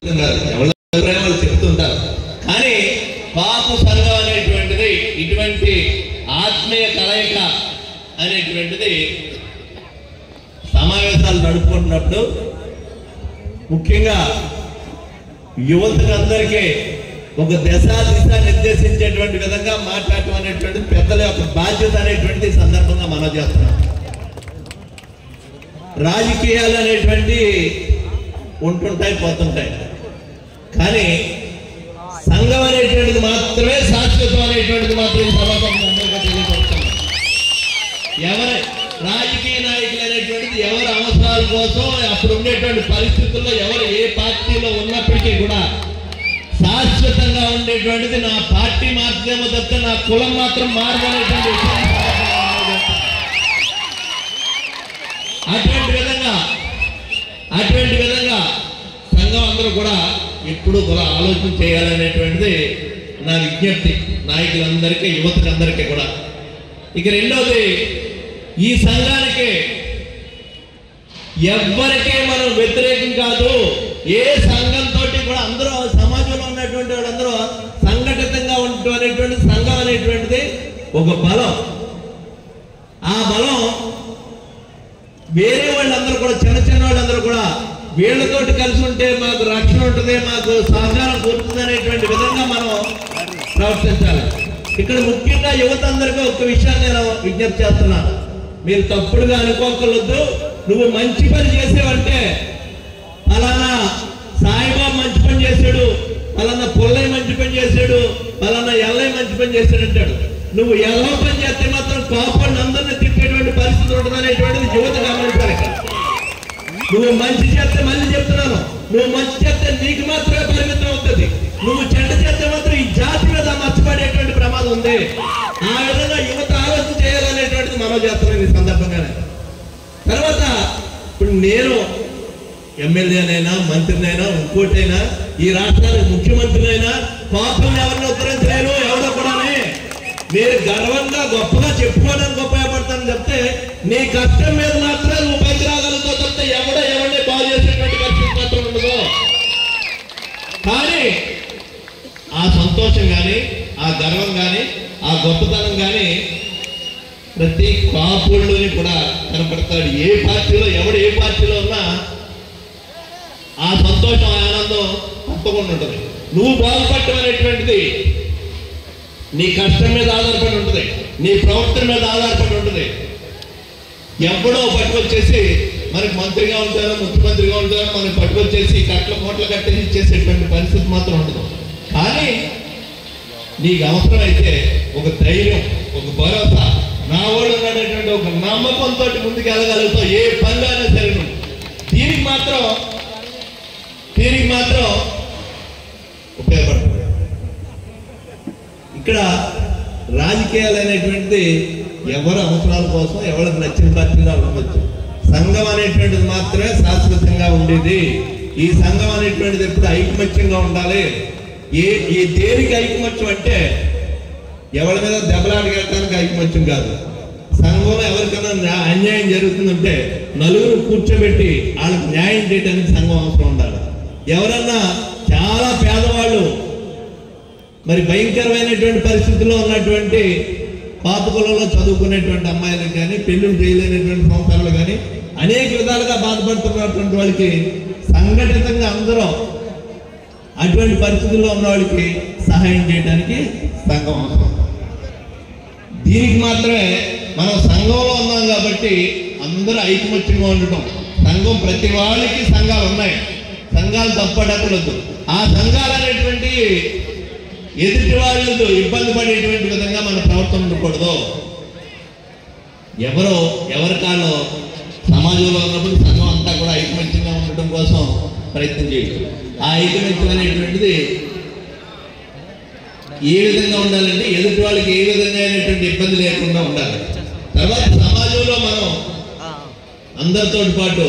చెప్తున్నారు ఎవరి అభిప్రాయం వాళ్ళు చెప్తుంటారు కానీ పాపు సంఘం అనేటువంటిది ఇటువంటి ఆత్మీయ కలయిక అనేటువంటిది సమావేశాలు నడుపుకుంటున్నప్పుడు ముఖ్యంగా యువతకందరికీ ఒక దశ దిశ నిర్దేశించేటువంటి విధంగా మాట్లాడటం అనేటువంటిది పెద్దల యొక్క బాధ్యత అనేటువంటిది ఈ సందర్భంగా మనం చేస్తున్నాం రాజకీయాలు అనేటువంటి ఉంటుంటాయి పోతుంటాయి కానీ సంఘం అనేటువంటిది మాత్రమే శాశ్వతం అనేటువంటిది మాత్రం ఈ సభాపతి అందరికీ తెలియపరుస్తున్నాం ఎవరి రాజకీయ నాయకులు అనేటువంటిది ఎవరి అవసరాల కోసం అప్పుడు ఉండేటువంటి పరిస్థితుల్లో ఎవరు ఏ పార్టీలో ఉన్నప్పటికీ కూడా శాశ్వతంగా ఉండేటువంటిది నా పార్టీ మాత్రమే తప్ప నా కులం మాత్రం మారదనేటువంటి విషయాన్ని సందర్భంగా మనం చెప్తున్నాం. అటువంటి విధంగా అటువంటి విధంగా సంఘం అందరూ కూడా ఎప్పుడు కూడా ఆలోచన చేయాలనేటువంటిది నా విజ్ఞప్తి నాయకులందరికీ యువతకందరికీ కూడా ఇక రెండవది ఈ సంఘానికి ఎవ్వరికీ మనం వ్యతిరేకం కాదు ఏ సంఘంతో కూడా అందరూ సమాజంలో ఉన్నటువంటి వాళ్ళందరూ సంఘటితంగా ఉండటం అనేటువంటి సంఘం అనేటువంటిది ఒక బలం ఆ బలం వేరే వాళ్ళందరూ కూడా చిన్న చిన్న వాళ్ళందరూ కూడా వీళ్ళతోటి కలిసి ఉంటే మాకు రక్షణ ఉంటుంది మాకు సహకారం కోరుతుంది అనేటువంటి విధంగా మనం ప్రవర్తించాలి ఇక్కడ ముఖ్యంగా యువత అందరికీ ఒక విషయాన్ని నేను విజ్ఞప్తి చేస్తున్నాను మీరు తప్పుడుగా అనుకోకూడదు నువ్వు మంచి పని చేసేవంటే ఫలానా సాయిబాబు మంచి పని చేశాడు ఫలానా పుల్లయ్య మంచి పని చేశాడు ఫలానా ఎల్లయ్య మంచి పని చేశాడు అంటాడు నువ్వు ఎలా పని చేస్తే మాత్రం కోపం అందరిని తిప్పేటువంటి పరిస్థితి ఉంటుంది అనేటువంటిది యువత గమనించాలి ఇక్కడ. నువ్వు మంచి చేస్తే మళ్ళీ చెప్తున్నాను నువ్వు మంచి చేస్తే నీకు మాత్రమే పరిమితం అవుతుంది నువ్వు చెడ్డ చేస్తే మాత్రం ఈ జాతి మీద మర్చిపడేటువంటి ప్రమాదం ఉంది ఆ విధంగా యువత ఆలోచన చేయాలనేటువంటిది మనం చేస్తున్నాం ఈ సందర్భంగానే తర్వాత ఇప్పుడు నేను ఎమ్మెల్యేనైనా మంత్రినైనా ఇంకోటైనా ఈ రాష్ట్రానికి ముఖ్యమంత్రినైనా పాపం ఎవరిని ఉత్తరించలేను ఎవరో కూడానే మీరు గర్వంగా గొప్పగా చెప్పుకోవడానికి ఉపయోగపడతాను చెప్తే నీ కష్టం మీద మాత్రమే నువ్వు పైకి రాగలుగుతావు తప్పితే ఎవడో ఎవరిని బాగు చేసేటువంటి పరిస్థితి మాత్రం ఉండదు కానీ ఆ సంతోషం కానీ ఆ గర్వం కానీ ఆ గొప్పతనం కానీ ప్రతి కాపుల్లోని కూడా కనపడతాడు ఏ పార్టీలో ఎవడు ఏ పార్టీలో ఉన్నా ఆ సంతోషం ఆ ఆనందం తప్పకుండా ఉంటుంది నువ్వు బాగుపడటం అనేటువంటిది నీ కష్టం మీద ఆధారపడి ఉంటుంది నీ ప్రవర్తన మీద ఆధారపడి ఉంటుంది ఎవడో పట్టుకొచ్చేసి మనకి మంత్రిగా ఉంటారో ముఖ్యమంత్రిగా ఉంటారో మనకి పట్టుకొచ్చేసి కట్ల కోట్ల కట్టేసి ఇచ్చేసేటువంటి పరిస్థితి మాత్రం ఉండదు కానీ నీకు అవసరమైతే ఒక ధైర్యం ఒక భరోసా నా వాడు అనేటువంటి ఒక నమ్మకంతో ముందుకు వెళ్ళగలుగుతావు ఏ పనిలోనే సరే నువ్వు. దీనికి మాత్రం దీనికి మాత్రం ఉపయోగపడుతుంది ఇక్కడ రాజకీయాలు అనేటువంటిది ఎవరి అవసరాల కోసం ఎవరికి నచ్చిన పార్టీలో ఉండవచ్చు సంఘం అనేటువంటిది మాత్రమే శాశ్వతంగా ఉండేది ఈ సంఘం అనేటువంటిది ఎప్పుడు ఐకమత్యంగా ఉండాలి ఏ ఈ దేనికి ఐకమత్యం అంటే ఎవరి మీద దెబ్బలాడగలటానికి ఐకమత్యం కాదు సంఘంలో ఎవరికైనా న్యా- అన్యాయం జరుగుతుందంటే నలుగురు కూర్చోబెట్టి వాళ్ళకి న్యాయం చేయడానికి సంఘం అవసరం ఉండాలి ఎవరన్నా చాలా పేదవాళ్ళు మరి భయంకరమైనటువంటి పరిస్థితుల్లో ఉన్నటువంటి పాత కులంలో చదువుకునేటువంటి అమ్మాయిలకు కానీ పెళ్లిళ్ళు చేయలేనటువంటి సంస్థలు కానీ అనేక విధాలుగా బాధపడుతున్నటువంటి వాళ్ళకి సంఘటితంగా అందరూ అటువంటి పరిస్థితుల్లో ఉన్న వాళ్ళకి సహాయం చేయడానికి సంఘం అవసరం దీనికి మాత్రమే మనం సంఘంలో ఉన్నాం కాబట్టి అందరూ ఐకమత్యంగా ఉండటం సంఘం ప్రతి వాళ్ళకి సంఘాలు ఉన్నాయి సంఘాలు తప్పడకూడదు ఆ సంఘాలు అనేటువంటి ఎదుటి వాళ్ళతో ఇబ్బంది పడేటువంటి విధంగా మన ప్రవర్తన ఉండకూడదు ఎవరో ఎవరి కాలో సమాజంలో ఉన్నప్పుడు సంఘం అంతా కూడా ఐకమత్యంగా ఉండటం కోసం ప్రయత్నం చేయడం ఆ ఐకమత్యం అనేటువంటిది ఏ విధంగా ఉండాలంటే ఎదుటి వాళ్ళకి ఏ విధంగా అయినటువంటి ఇబ్బంది లేకుండా ఉండాలి తర్వాత సమాజంలో మనం అందరితో పాటు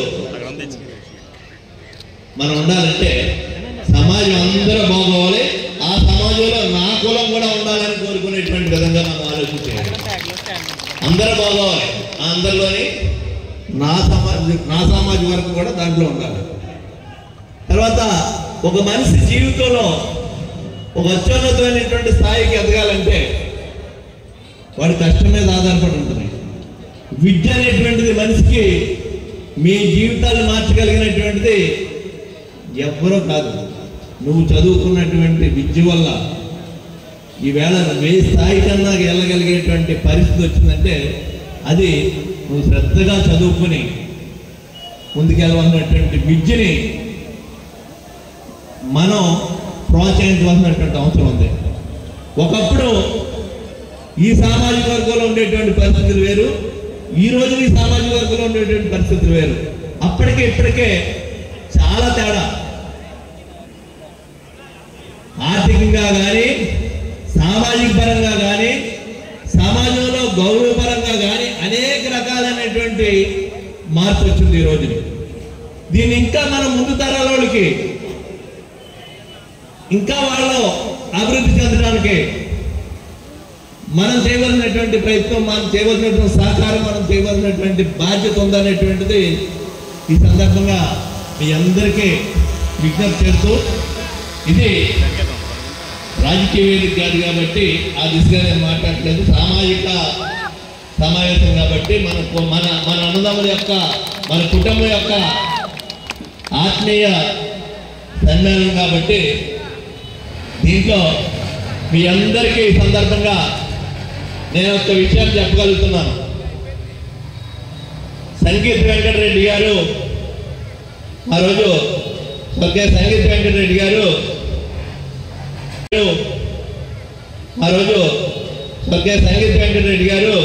మనం ఉండాలంటే సమాజం అందరూ బాగోవాలి ఆ సమాజంలో నా కులం కూడా ఉండాలని కోరుకునేటువంటి విధంగా మనం ఆలోచించాలి అందరూ బాగోవాలి ఆ అందరిలోని నా సమాజ నా సమాజం వరకు కూడా దాంట్లో ఉండాలి తర్వాత ఒక మనిషి జీవితంలో ఒక అత్యున్నతమైనటువంటి స్థాయికి ఎదగాలంటే వాడి కష్టం మీద ఆధారపడి ఉంటుంది విద్య అనేటువంటిది మనిషికి మీ జీవితాన్ని మార్చగలిగినటువంటిది ఎవ్వరూ కాదు నువ్వు చదువుకున్నటువంటి విద్య వల్ల ఈవేళ నువ్వు ఏ స్థాయి కన్నా వెళ్ళగలిగేటువంటి పరిస్థితి వచ్చిందంటే అది నువ్వు శ్రద్ధగా చదువుకుని ముందుకెళ్ళవలసినటువంటి విద్యని మనం ప్రోత్సహించవలసినటువంటి అవసరం ఉంది ఒకప్పుడు ఈ సామాజిక వర్గంలో ఉండేటువంటి పరిస్థితులు వేరు ఈ రోజు ఈ సామాజిక వర్గంలో ఉండేటువంటి పరిస్థితులు వేరు అప్పటికే ఇప్పటికే చాలా తేడా ఆర్థికంగా కానీ సామాజిక పరంగా కానీ సమాజంలో గౌరవపరంగా కానీ అనేక రకాలైనటువంటి మార్పు వచ్చింది ఈ రోజుని దీన్ని ఇంకా మనం ముందు తరాల వాళ్ళకి ఇంకా వాళ్ళు అభివృద్ధి చెందడానికి మనం చేయవలసినటువంటి ప్రయత్నం మనం చేయవలసినటువంటి సహకారం మనం చేయవలసినటువంటి బాధ్యత ఉందనేటువంటిది ఈ సందర్భంగా మీ అందరికీ విజ్ఞప్తి చేస్తూ ఇది రాజకీయ వేదిక కాదు కాబట్టి ఆ దిశగా నేను మాట్లాడలేదు సామాజిక సమావేశం కాబట్టి మనకు మన మన అన్నదమ్ముల యొక్క మన కుటుంబం యొక్క ఆత్మీయ సమ్మేళనం కాబట్టి దీంట్లో మీ అందరికీ ఈ సందర్భంగా నేను ఒక విషయం చెప్పగలుగుతున్నాను సంగీత్ వెంకటరెడ్డి గారు ఆ రోజు స్వర్గీయ సంగీత్ వెంకటరెడ్డి గారు ఆ రోజు స్వర్గీయ సంగీత్ వెంకటరెడ్డి గారు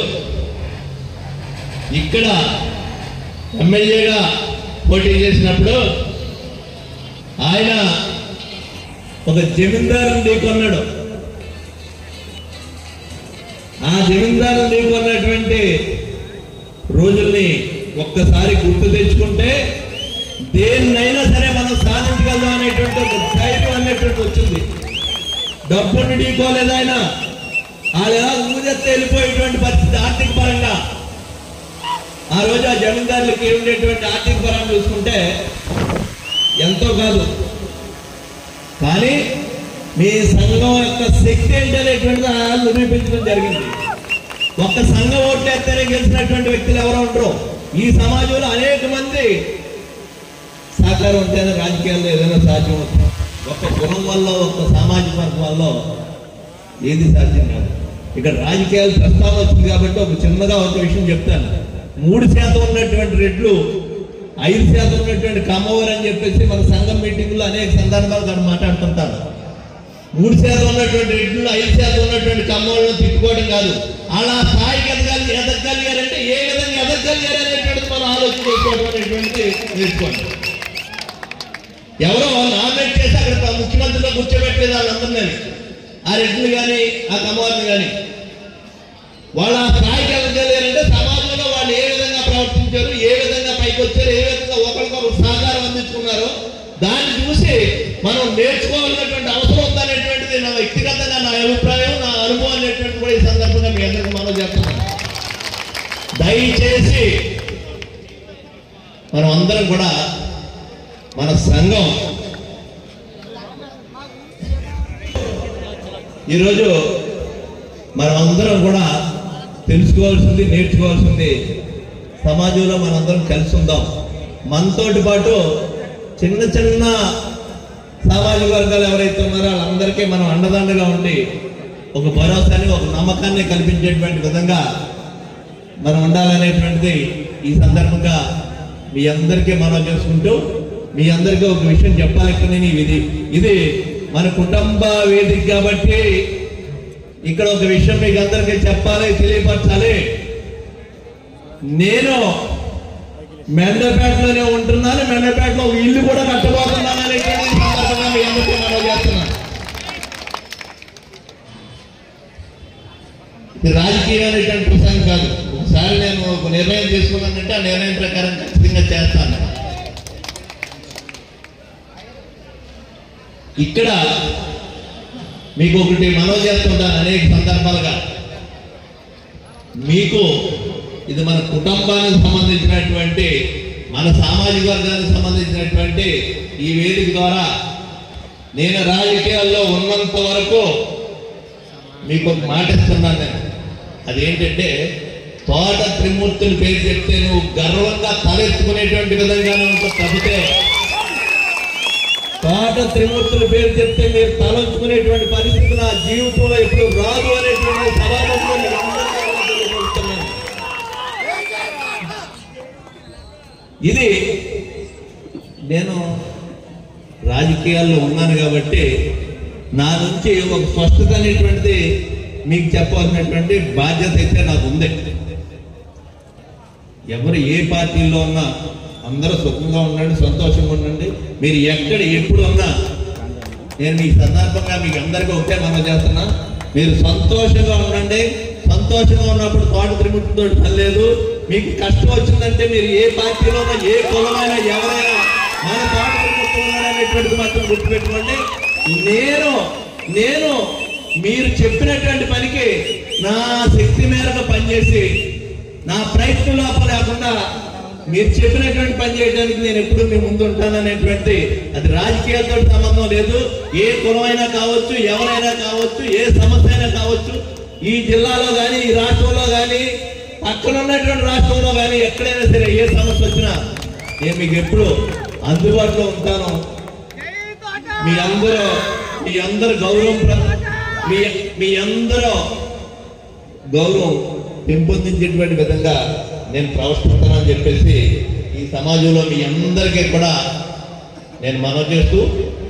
ఇక్కడ ఎమ్మెల్యేగా పోటీ చేసినప్పుడు ఆయన ఒక జమీందారుని ఢీకొన్నాడు ఆ జమీందారుని ఢీకొన్నటువంటి రోజుల్ని ఒక్కసారి గుర్తు తెచ్చుకుంటే దేన్నైనా సరే మనం సాధించగలం అనేటువంటి ఒక ధైర్యం అనేటువంటి వచ్చింది డబ్బుని ఢీకోలేదు ఆయన వాళ్ళు ఎలా ఊరెత్తే వెళ్ళిపోయేటువంటి పరిస్థితి ఆర్థిక పరంగా ఆ రోజు ఆ జమీందారులకి ఉండేటువంటి ఆర్థిక పరంగా చూసుకుంటే ఎంతో కాదు కానీ మీ సంఘం యొక్క శక్తి ఏంటి అనేటువంటిది వాళ్ళు నిరూపించడం జరిగింది ఒక్క సంఘం ఓట్లేస్తేనే గెలిచినటువంటి వ్యక్తులు ఎవరు ఉండరు ఈ సమాజంలో అనేక మంది సహకారం ఉంటేనే రాజకీయాల్లో ఏదైనా సాధ్యం అవుతుంది ఒక్క కులం వల్ల ఒక్క సామాజిక వర్గం వల్ల ఏది సాధ్యం కాదు ఇక్కడ రాజకీయాలు ప్రస్తావన వచ్చింది కాబట్టి ఒక చిన్నగా ఒక విషయం చెప్తాను మూడు శాతం ఉన్నటువంటి రెడ్లు ఐదు శాతం ఉన్నటువంటి కమ్మవారు అని చెప్పేసి మన సంఘం మీటింగ్లో అనేక సందర్భాలు అక్కడ మాట్లాడుతుంటారు మూడు శాతం ఉన్నటువంటి రెడ్లు ఐదు శాతం ఉన్నటువంటి కమ్మవాళ్ళను తిట్టుకోవడం కాదు అలా స్థాయికి ఎదగాలి ఎదగలిగారంటే ఏ విధంగా ఎదగలిగారు అనేటువంటిది మనం ఆలోచన చేసుకోవడం అనేటువంటిది నేర్చుకోండి ఎవరో నామినేట్ చేసి అక్కడ ముఖ్యమంత్రిలో కూర్చోబెట్టలేదు వాళ్ళందరినీ ఆ రెడ్లు కానీ ఆ కమ్మవారిని కానీ వాళ్ళ ఆ స్థాయికి ఎదగలిగారంటే సమాజంలో వాళ్ళు ఏ విధంగా ప్రవర్తించారు ఏ విధంగా పైకి వచ్చారు ఏ విధంగా ఒకరికొకరు సహకారం అందించుకున్నారో దాన్ని చూసి మనం నేర్చుకోవాల్సినటువంటి అవసరం ఉందనేటువంటిది నా వ్యక్తిగతంగా నా అభిప్రాయం నా అనుభవం అనేటువంటి కూడా ఈ సందర్భంగా మీ అందరికీ మనం చెప్తున్నాను దయచేసి మనం అందరం కూడా మన సంఘం ఈరోజు మనం అందరం కూడా తెలుసుకోవాల్సింది నేర్చుకోవాల్సింది సమాజంలో మనందరం కలిసి ఉందాం మనతోటి పాటు చిన్న చిన్న సామాజిక వర్గాలు ఎవరైతే ఉన్నారో వాళ్ళందరికీ మనం అండదండగా ఉండి ఒక భరోసాని ఒక నమ్మకాన్ని కల్పించేటువంటి విధంగా మనం ఉండాలనేటువంటిది ఈ సందర్భంగా మీ అందరికీ మనం చేసుకుంటూ మీ అందరికీ ఒక విషయం చెప్పాలి ఇక్కడ నేను ఇది ఇది మన కుటుంబ వేదిక కాబట్టి ఇక్కడ ఒక విషయం మీకు అందరికీ చెప్పాలి తెలియపరచాలి నేను మెండపేటలోనే ఉంటున్నాను మెండపేటలో ఒక ఇల్లు కూడా కట్టబోతున్నాను అనేటువంటి ఈ సందర్భంగా మీ అందరికీ మనం చేస్తున్నాను ఇది రాజకీయమైనటువంటి ప్రసంగం కాదు ఒకసారి నేను ఒక నిర్ణయం తీసుకున్నానంటే ఆ నిర్ణయం ప్రకారం ఖచ్చితంగా చేస్తాను ఇక్కడ మీకు ఒకటి మనవి చేస్తుంటాను అనేక సందర్భాలుగా మీకు ఇది మన కుటుంబానికి సంబంధించినటువంటి మన సామాజిక వర్గానికి సంబంధించినటువంటి ఈ వేదిక ద్వారా నేను రాజకీయాల్లో ఉన్నంత వరకు మీకు ఒక మాట ఇస్తున్నాను నేను అదేంటంటే తోట త్రిమూర్తులు పేరు చెప్తే నువ్వు గర్వంగా తలెత్తుకునేటువంటి విధంగానే ఉంటుంది తప్పితే తోట త్రిమూర్తుల పేరు చెప్తే మీరు తలంచుకునేటువంటి పరిస్థితి నా జీవితంలో ఎప్పుడు రాదు అనేటువంటి సభాముఖంగా మీకు అందరికీ తెలియజేస్తున్నాను. ఇది నేను రాజకీయాల్లో ఉన్నాను కాబట్టి నా నుంచి ఒక స్పష్టత అనేటువంటిది మీకు చెప్పాల్సినటువంటి బాధ్యత అయితే నాకు ఉంది ఎవరు ఏ పార్టీలో ఉన్నా అందరూ సుఖంగా ఉండండి సంతోషంగా ఉండండి మీరు ఎక్కడ ఎప్పుడు ఉన్నా నేను మీ సందర్భంగా మీకు అందరికీ ఒకటే మనం చేస్తున్నా మీరు సంతోషంగా ఉండండి సంతోషంగా ఉన్నప్పుడు తోట త్రిముట్టుతో పని లేదు మీకు కష్టం వచ్చిందంటే మీరు ఏ పార్టీలో ఉన్నా ఏ కులమైనా ఎవరైనా మన తోట త్రిముట్టు ఉన్నారనేటువంటిది మాత్రం గుర్తుపెట్టుకోండి నేను నేను మీరు చెప్పినటువంటి పనికి నా శక్తి మేరకు పనిచేసి నా ప్రయత్నం లోపల లేకుండా మీరు చెప్పినటువంటి పని చేయడానికి నేను ఎప్పుడు మీ ముందు ఉంటాననేటువంటి అది రాజకీయాలతో సంబంధం లేదు ఏ కులమైనా కావచ్చు ఎవరైనా కావచ్చు ఏ సమస్య అయినా కావచ్చు ఈ జిల్లాలో కానీ ఈ రాష్ట్రంలో కానీ పక్కన ఉన్నటువంటి రాష్ట్రంలో కానీ ఎక్కడైనా సరే ఏ సమస్య వచ్చినా నేను మీకు ఎప్పుడు అందుబాటులో ఉంటాను మీ అందరూ మీ అందరు గౌరవం ప్ర- మీ మీ అందరూ గౌరవం పెంపొందించేటువంటి విధంగా నేను ప్రవర్తిస్తానని చెప్పేసి ఈ సమాజంలో మీ అందరికీ కూడా నేను మనవి చేస్తూ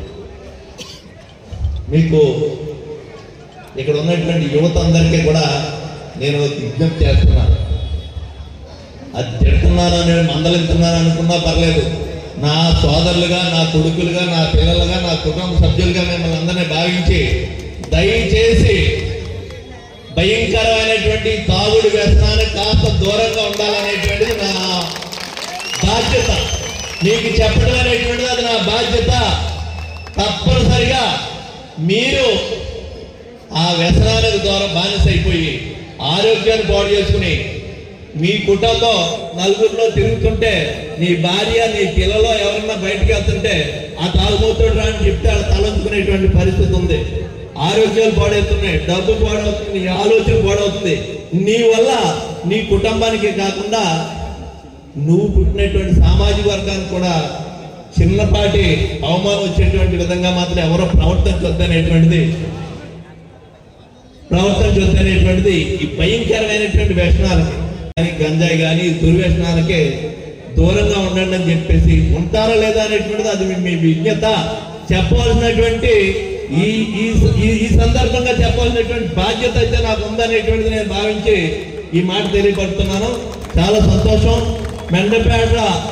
మీకు ఇక్కడ ఉన్నటువంటి యువత అందరికీ కూడా నేను ఒక విజ్ఞప్తి చేస్తున్నాను అది తిడుతున్నాను నేను మందలిస్తున్నాను అనుకున్నా పర్లేదు నా సోదరులుగా నా కొడుకులుగా నా పిల్లలుగా నా కుటుంబ సభ్యులుగా మిమ్మల్ని అందరినీ భావించి దయచేసి భయంకరమైనటువంటి తాగుడు వ్యసనానికి కాస్త దూరంగా ఉండాలనేటువంటిది నా బాధ్యత మీకు చెప్పడం అనేటువంటిది అది నా బాధ్యత తప్పనిసరిగా మీరు ఆ వ్యసనానికి దూరం బానిస అయిపోయి ఆరోగ్యాన్ని పాడు చేసుకుని మీ కుటుంబం నలుగురిలో తిరుగుతుంటే నీ భార్య నీ పిల్లలో ఎవరన్నా బయటికి వెళ్తుంటే ఆ తాగుబోతుడు రా అని చెప్తే వాళ్ళు తలంచుకునేటువంటి పరిస్థితి ఉంది ఆరోగ్యాలు పాడవుతున్నాయి డబ్బు పాడవుతుంది నీ ఆలోచన పాడవుతుంది నీ వల్ల నీ కుటుంబానికి కాకుండా నువ్వు పుట్టినటువంటి సామాజిక వర్గానికి కూడా చిన్నపాటి అవమానం వచ్చేటువంటి విధంగా మాత్రం ఎవరో ప్రవర్తించొద్దు అనేటువంటిది ప్రవర్తించొద్దు అనేటువంటిది ఈ భయంకరమైనటువంటి వ్యసనాలకి కానీ గంజాయి కానీ దుర్వ్యసనాలకే దూరంగా ఉండండి అని చెప్పేసి ఉంటారా లేదా అనేటువంటిది అది మీ- మీ విజ్ఞత చెప్పవలసినటువంటి ఈ ఈ ఈ- ఈ సందర్భంగా చెప్పాల్సినటువంటి బాధ్యత అయితే నాకు ఉందనేటువంటిది నేను భావించి ఈ మాట తెలియపడుతున్నాను చాలా సంతోషం మెండపేట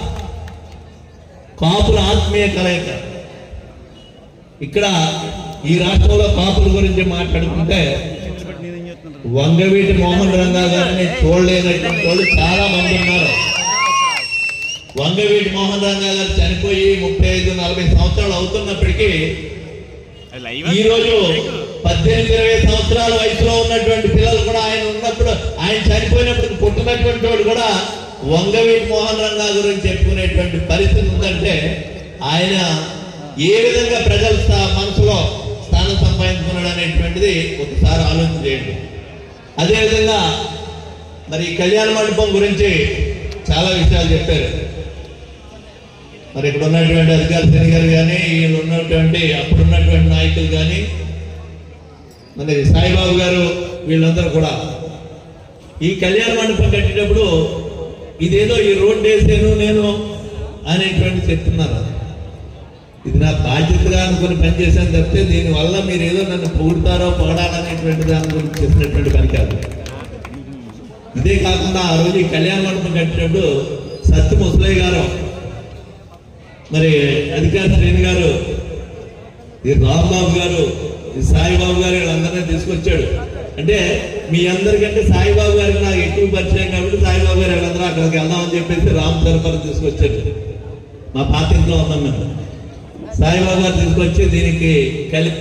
కాపుల ఆత్మీయ కలయిక ఇక్కడ ఈ రాష్ట్రంలో కాపుల గురించి మాట్లాడుకుంటే వంగవీటి మోహన్ రంగా గారిని చూడలేనటువంటి వాళ్ళు చాలా మంది ఉన్నారు వంగవీటి మోహన్ రంగా గారు చనిపోయి ముప్పై ఐదు నలభై సంవత్సరాలు అవుతున్నప్పటికీ ఈ రోజు పద్దెనిమిది ఇరవై సంవత్సరాల వయసులో ఉన్నటువంటి పిల్లలు కూడా ఆయన ఉన్నప్పుడు ఆయన చనిపోయినప్పుడు పుట్టినటువంటి వాడు కూడా వంగవీటి మోహన్ రంగా గురించి చెప్పుకునేటువంటి పరిస్థితి ఉందంటే ఆయన ఏ విధంగా ప్రజల స్థా- మనసులో స్థానం సంపాదించుకున్నాడు అనేటువంటిది ఒకసారి ఆలోచన చేయండి అదేవిధంగా మరి ఈ కళ్యాణ మండపం గురించి చాలా విషయాలు చెప్పారు మరి ఇక్కడ ఉన్నటువంటి అధికార శ్రేణి గారు కానీ వీళ్ళు ఉన్నటువంటి అప్పుడు ఉన్నటువంటి నాయకులు కానీ మరి సాయిబాబు గారు వీళ్ళందరూ కూడా ఈ కళ్యాణ మండపం కట్టేటప్పుడు ఇదేదో ఈ రోడ్డు వేసాను నేను అనేటువంటి చెప్తున్నారు ఇది నా బాధ్యతగా అనుకుని పనిచేశాను తప్పితే దీనివల్ల మీరు ఏదో నన్ను పొగుడతారో పొగడాలనేటువంటి దాని గురించి చేసినటువంటి పని కాదు ఇదే కాకుండా ఆ రోజు ఈ కళ్యాణ మండపం కట్టినప్పుడు సత్య ముసలయ్య గారు మరి అధికార శ్రేణి గారు ఈ రాంబాబు గారు ఈ సాయిబాబు గారు వీళ్ళందరినీ తీసుకొచ్చాడు అంటే మీ అందరికంటే సాయిబాబు గారికి నాకు ఎక్కువ పరిచయం కాబట్టి సాయిబాబు గారు వీళ్ళందరూ అక్కడికి వెళ్దామని చెప్పేసి రామ్ సరఫరా తీసుకొచ్చాడు మా పాత ఇంట్లో ఉన్నాం మేము సాయిబాబా గారు తీసుకొచ్చి దీనికి కలిపి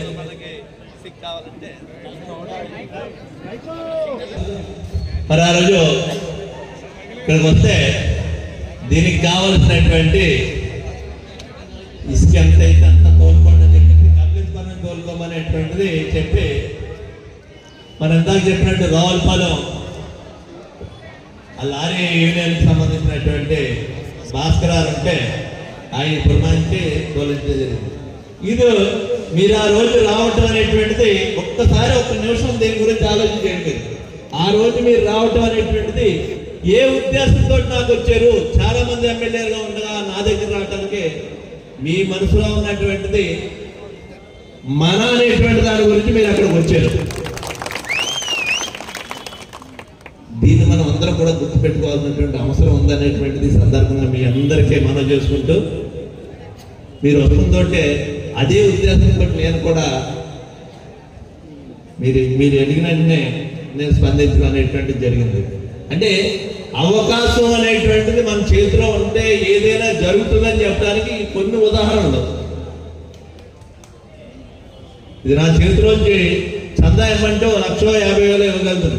మరి ఆ రోజు ఇక్కడికి వస్తే దీనికి కావలసినటువంటి ఇసుక ఎంత అయితే అంత తోడ్పండి అని చెప్పి తోలుకోమనేటువంటిది చెప్పి మనం ఇందాక చెప్పినట్టు రావులపాలెం ఆ లారీ యూనియన్కి సంబంధించినటువంటి భాస్కరారు ఉంటే ఆయన పురమాయించి తోలించడం జరిగింది ఇది మీరు ఆ రోజు రావటం అనేటువంటిది ఒక్కసారి ఒక్క నిమిషం దీని గురించి ఆలోచన చేయండి ఆ రోజు మీరు రావటం అనేటువంటిది ఏ ఉద్దేశంతో నాకు వచ్చారు చాలా మంది ఎమ్మెల్యేలుగా ఉండగా నా దగ్గర రావటానికి మీ మనసులో ఉన్నటువంటిది మన అనేటువంటి దాని గురించి మీరు అక్కడికి వచ్చారు దీన్ని మనం అందరం కూడా గుర్తుపెట్టుకోవాల్సినటువంటి అవసరం ఉందనేటువంటిది ఈ సందర్భంగా మీ అందరికీ మనం చేసుకుంటూ మీరు వస్తుందంటే అదే ఉద్దేశంతో నేను కూడా మీరు మీరు అడిగిన వెంటనే నేను స్పందించడం అనేటువంటిది జరిగింది అంటే అవకాశం అనేటువంటిది మన చేతిలో ఉంటే ఏదైనా జరుగుతుందని చెప్పడానికి కొన్ని ఉదాహరణలు ఇది నా చేతిలోంచి చందా ఇవ్వమంటే ఓ లక్ష యాభై వేలు ఇవ్వగలుగుతాను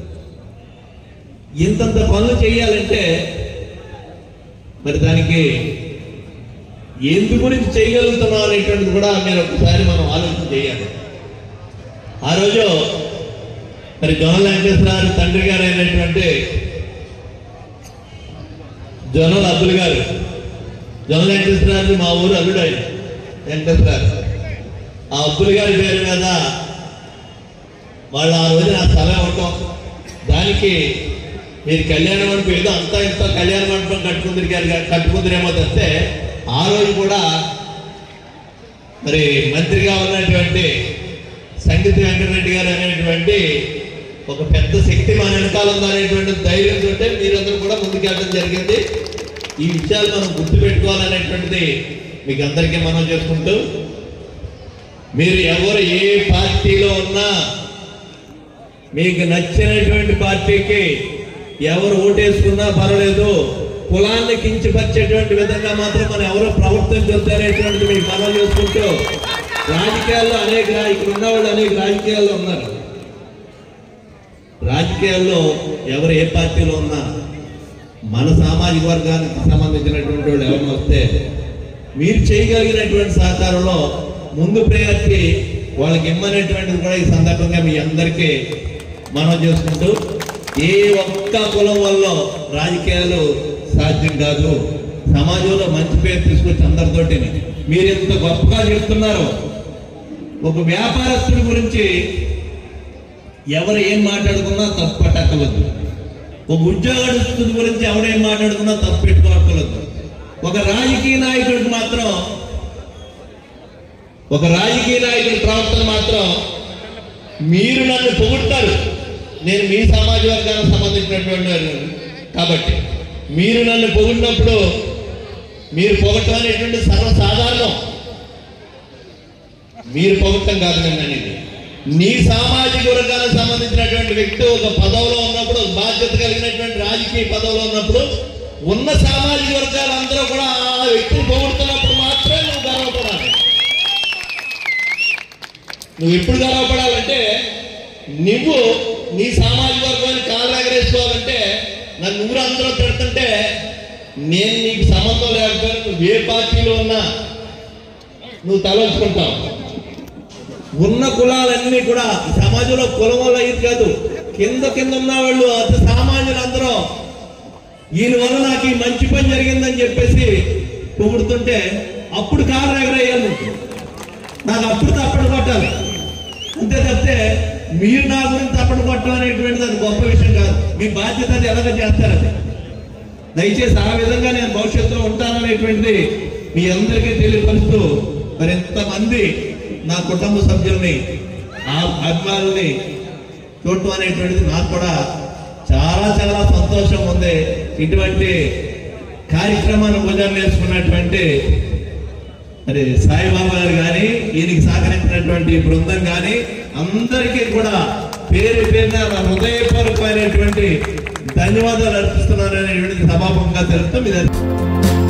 ఇంతంత పనులు చేయాలంటే మరి దానికి ఎందు గురించి చేయగలుగుతున్నాం అనేటువంటిది కూడా మీరు ఒకసారి మనం ఆలోచన చేయాలి ఆ రోజు మరి జోనల్ వెంకటేశ్వర తండ్రి గారు అయినటువంటి జోనల్ అబ్దుల్ గారు జోనల్ వెంకటేశ్వర మా ఊరు అల్లుడు ఆయన వెంకటేశ్వర ఆ అబ్దుల్ గారి పేరు మీద వాళ్ళు ఆ రోజు నా స్థలం ఇవ్వటం దానికి మీరు కళ్యాణ మండపం ఏదో అంతా ఇంత కళ్యాణ మండపం కట్టుకుందరు కట్టుకుందరేమో తెస్తే ఆ రోజు కూడా మరి మంత్రిగా ఉన్నటువంటి సంగీత వెంకటరెడ్డి గారు అనేటువంటి ఒక పెద్ద శక్తి మన వెనకాల ఉందనేటువంటి ధైర్యంతో మీరందరూ కూడా ముందుకెళ్ళడం జరిగింది ఈ విషయాలు మనం గుర్తుపెట్టుకోవాలనేటువంటిది మీకు అందరికీ మనం చేసుకుంటూ మీరు ఎవరు ఏ పార్టీలో ఉన్నా మీకు నచ్చినటువంటి పార్టీకి ఎవరు ఓటేసుకున్నా పర్వాలేదు కులాన్ని కించపరిచేటువంటి విధంగా మాత్రం మనం ఎవరు ప్రవర్తించొద్దనేటువంటిది మీకు మనం చేసుకుంటూ రాజకీయాల్లో అనేక రా- ఇక్కడ ఉన్న వాళ్ళు అనేక రాజకీయాల్లో ఉన్నారు రాజకీయాల్లో ఎవరు ఏ పార్టీలో ఉన్నా మన సామాజిక వర్గానికి సంబంధించినటువంటి వాళ్ళు ఎవరైనా వస్తే మీరు చేయగలిగినటువంటి సహకారంలో ముందు ప్రయారిటీ వాళ్ళకి ఇమ్మనేటువంటిది కూడా ఈ సందర్భంగా మీ అందరికీ మనం చేసుకుంటూ ఏ ఒక్క కులం వల్ల రాజకీయాలు సాధ్యం కాదు సమాజంలో మంచి పేరు తీసుకొచ్చి అందరితోటి మీరు ఎంత గొప్పగా చెప్తున్నారు ఒక వ్యాపారస్తుడి గురించి ఎవరు ఏం మాట్లాడుకున్నా తప్పు పట్టక్కవద్దు ఒక ఉద్యోగస్తుడి గురించి ఎవడేం మాట్లాడుకున్నా తప్పు పెట్టుకోక్కర్లేదు ఒక రాజకీయ నాయకుడికి మాత్రం ఒక రాజకీయ నాయకుడి ప్రవర్తన మాత్రం మీరు నన్ను పొగుడతారు నేను మీ సమాజ వర్గానికి సంబంధించినటువంటి వాడిని కాబట్టి మీరు నన్ను పొగిడినప్పుడు మీరు పొగటం అనేటువంటి సర్వసాధారణం మీరు పొగటం కాదు నేను అనేది నీ సామాజిక వర్గానికి సంబంధించినటువంటి వ్యక్తి ఒక పదవిలో ఉన్నప్పుడు ఒక బాధ్యత కలిగినటువంటి రాజకీయ పదవిలో ఉన్నప్పుడు ఉన్న సామాజిక వర్గాలందరూ కూడా ఆ వ్యక్తిని పొగుడుతున్నప్పుడు మాత్రమే నువ్వు గర్వపడాలి నువ్వు ఎప్పుడు గర్వపడాలంటే నువ్వు నీ సామాజిక వర్గాన్ని కాళ్ళు ఎగరేసుకోవాలంటే నన్ను ఊరు అందరూ పెడుతుంటే నేను నీకు సంబంధం లేకపోయినా నువ్వు ఏ పార్టీలో ఉన్నా నువ్వు తలంచుకుంటావు ఉన్న కులాలన్నీ కూడా ఈ సమాజంలో కులం వల్ల ఇది కాదు కింద కింద ఉన్న వాళ్ళు అంత సామాన్యులు అందరూ ఈయన వల్ల నాకు ఈ మంచి పని జరిగిందని చెప్పేసి పొగుడుతుంటే అప్పుడు కాళ్ళు ఎగరేయాలి నువ్వు. నాకు అప్పుడు తప్పడు కొట్టాలి అంతే తప్పితే మీరు నా గురించి తప్పడు కొట్టడం అనేటువంటిది అది గొప్ప విషయం కాదు మీ బాధ్యత అది ఎలాగ చేస్తారది దయచేసి ఆ విధంగా నేను భవిష్యత్తులో ఉంటాననేటువంటిది మీ అందరికీ తెలియపరుస్తూ మరి ఎంతమంది నా కుటుంబ సభ్యుల్ని ఆ అభిమానుల్ని చూడటం అనేటువంటిది నాకు కూడా చాలా చాలా సంతోషం ఉంది ఇటువంటి కార్యక్రమాన్ని భుజాన్ని వేసుకున్నటువంటి మరి సాయిబాబా గారు కానీ ఈయనకి సహకరించినటువంటి ఈ బృందం కానీ అందరికీ కూడా పేరు పేరున నా హృదయపూర్వకమైనటువంటి ధన్యవాదాలు అర్పిస్తున్నాను అనేటువంటిది సభాపంగా తెలుపుతూ మీ దగ్గర